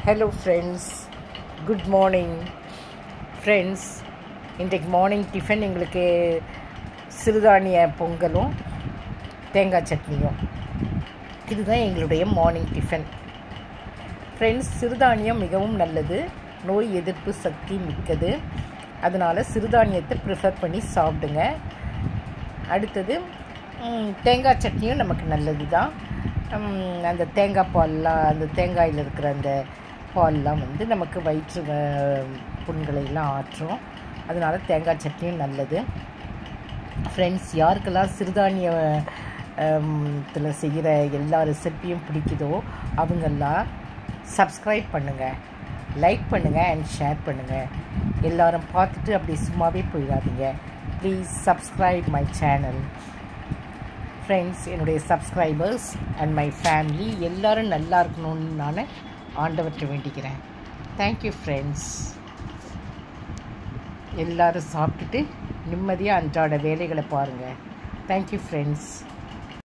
hello friends good morning friends இன்றைக்கு morning tiffin எங்களுக்கு சிறுதானிய பொங்கலும் தேங்காய் சட்னியும் இதுதான் எங்களுடைய மார்னிங் டிஃபன் ஃப்ரெண்ட்ஸ் சிறுதானியம் மிகவும் நல்லது நோய் எதிர்ப்பு சக்தி மிக்கது அதனால் சிறுதானியத்தை ப்ரிஃபர் பண்ணி சாப்பிடுங்க அடுத்தது ம், தேங்காய் சட்னியும் நமக்கு நல்லது தான் ம், அந்த தேங்காய் பால்லாம் அந்த தேங்காயில் இருக்கிற அந்த பால்லாம் வந்து நமக்கு வயிற்று வ- புண்களை எல்லாம் ஆற்றும் அதனால் தேங்காய் சட்னியும் நல்லது ஃப்ரெண்ட்ஸ் யாருக்கெல்லாம் சிறுதானிய இதில் செய்கிற எல்லா ரெசிப்பியும் பிடிக்குதோ அவங்கெல்லாம் சப்ஸ்கிரைப் பண்ணுங்கள் லைக் பண்ணுங்கள் அண்ட் ஷேர் பண்ணுங்கள் எல்லாரும் பார்த்துட்டு அப்படி சும்மாவே போயிடாதீங்க please subscribe my channel friends என்னுடைய சப்ஸ்கிரைபர்ஸ் அண்ட் மை ஃபேமிலி எல்லாரும் நல்லா இருக்கணும்னு நான் ஆண்டவற்றை வேண்டிக்கிறேன் தேங்க்யூ ஃப்ரெண்ட்ஸ் எல்லாரும் சாப்பிட்டுட்டு நிம்மதியாக அன்றாட வேலைகளை பாருங்கள் தேங்க்யூ ஃப்ரெண்ட்ஸ்